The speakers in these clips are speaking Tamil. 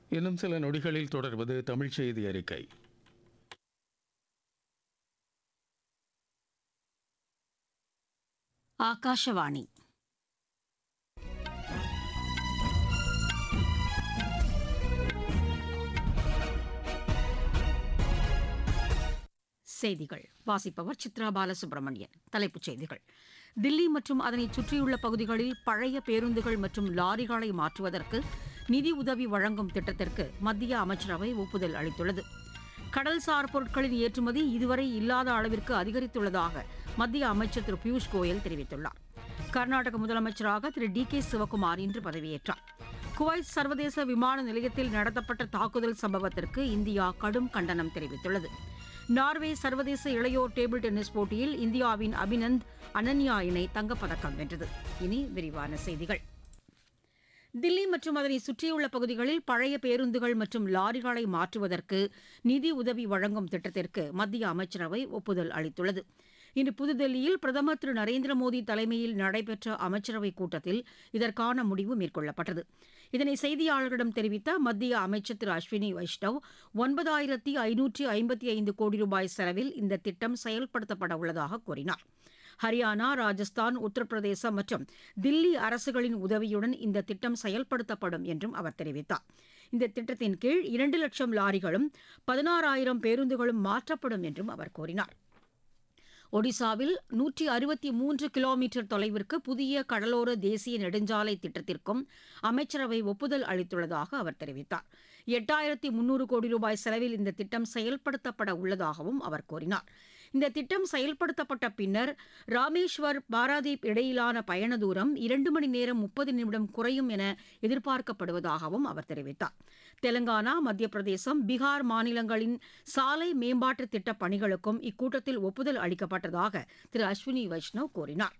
இன்னும் சில நொடிகளில் தொடர்வது தமிழ் செய்தி அறிக்கை ಆಕಾಶವಾಣಿ செய்திகள் வாசிப்பவர் சித்ரா பாலசுப்ரமணியன் தலைப்புச் செய்திகள் தில்லி மற்றும் அதனைச் சுற்றியுள்ள பகுதிகளில் பழைய பேருந்துகள் மற்றும் லாரிகளை மாற்றுவதற்கு நிதி உதவி வழங்கும் திட்டத்திற்கு மத்திய அமைச்சரவை ஒப்புதல் அளித்துள்ளது கடல்சார் பொருட்களின் ஏற்றுமதி இதுவரை இல்லாத அளவிற்கு அதிகரித்துள்ளதாக மத்திய அமைச்சர் திரு பியூஷ் கோயல் தெரிவித்துள்ளார் கர்நாடக முதலமைச்சராக திரு டி கே சிவக்குமார் இன்று பதவியேற்றார் குவைத் சர்வதேச விமான நிலையத்தில் நடத்தப்பட்ட தாக்குதல் சம்பவத்திற்கு இந்தியா கடும் கண்டனம் தெரிவித்துள்ளது நார்வே சர்வதேச இளையோர் டேபிள் டென்னிஸ் போட்டியில் இந்தியாவின் அபினந்த் அனன்யா இணை தங்கப்பதக்கம் வென்றது இனி விரிவான செய்திகள் தில்லி மற்றும் அதனை சுற்றியுள்ள பகுதிகளில் பழைய பேருந்துகள் மற்றும் லாரிகளை மாற்றுவதற்கு நிதி உதவி வழங்கும் திட்டத்திற்கு மத்திய அமைச்சரவை ஒப்புதல் அளித்துள்ளது இன்று புதுதில்லியில் பிரதமர் திரு நரேந்திர மோடி தலைமையில் நடைபெற்ற அமைச்சரவைக் கூட்டத்தில் இதற்கான முடிவு மேற்கொள்ளப்பட்டது இதனை செய்தியாளர்களிடம் தெரிவித்த மத்திய அமைச்சர் திரு அஸ்வினி வைஷ்ணவ் ஒன்பதாயிரத்தி ஐநூற்றி ஐம்பத்தி ஐந்து கோடி ரூபாய் செலவில் இந்த திட்டம் செயல்படுத்தப்பட உள்ளதாக கூறினார் ஹரியானா ராஜஸ்தான் உத்தரப்பிரதேசம் மற்றும் தில்லி அரசுகளின் உதவியுடன் இந்த திட்டம் செயல்படுத்தப்படும் என்றும் அவர் தெரிவித்தார் இந்த திட்டத்தின் கீழ் இரண்டு லட்சம் லாரிகளும் பதினாறாயிரம் பேருந்துகளும் மாற்றப்படும் என்றும் அவர் கூறினார் ஒடிசாவில் நூற்றி அறுபத்தி மூன்று கிலோமீட்டர் தொலைவிற்கு புதிய கடலோர தேசிய நெடுஞ்சாலை திட்டத்திற்கும் அமைச்சரவை ஒப்புதல் அளித்துள்ளதாக அவர் தெரிவித்தார் எட்டாயிரத்தி முன்னூறு கோடி ரூபாய் செலவில் இந்த திட்டம் செயல்படுத்தப்பட உள்ளதாகவும் அவர் கூறினார் இந்த திட்டம் செயல்படுத்தப்பட்ட பின்னர் ராமேஸ்வர் பாராதீப் இடையிலான பயண தூரம் இரண்டு மணி நேரம் முப்பது நிமிடம் குறையும் என எதிர்பார்க்கப்படுவதாகவும் அவர் தெரிவித்தார் தெலங்கானா மத்திய பிரதேசம் பீகார் மாநிலங்களின் சாலை மேம்பாட்டு திட்டப் பணிகளுக்கும் இக்கூட்டத்தில் ஒப்புதல் அளிக்கப்பட்டதாக திரு அஸ்வினி வைஷ்ணவ் கூறினார்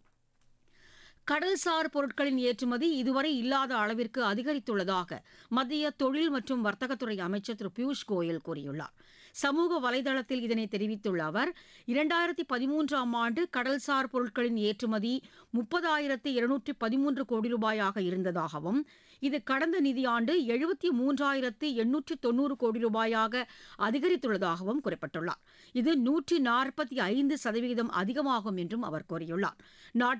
கடல்சார் பொருட்களின் ஏற்றுமதி இதுவரை இல்லாத அளவிற்கு அதிகரித்துள்ளதாக மத்திய தொழில் மற்றும் வர்த்தகத்துறை அமைச்சர் திரு பியூஷ் கோயல் கூறியுள்ளார் சமூக வலைதளத்தில் இதனை தெரிவித்துள்ள அவர் இரண்டாயிரத்தி பதிமூன்றாம் ஆண்டு கடல்சார் பொருட்களின் ஏற்றுமதி முப்பதாயிரத்து இருநூற்றி பதிமூன்று கோடி ரூபாயாக இருந்ததாகவும் இது கடந்த நிதியாண்டு எழுபத்தி மூன்றாயிரத்து எண்ணூற்றி தொன்னூறு கோடி ரூபாயாக அதிகரித்துள்ளதாகவும் குறிப்பிட்டுள்ளார் இது நூற்றி நாற்பத்தி ஐந்து சதவீதம் அதிகமாகும் என்றும் அவர் கூறியுள்ளார்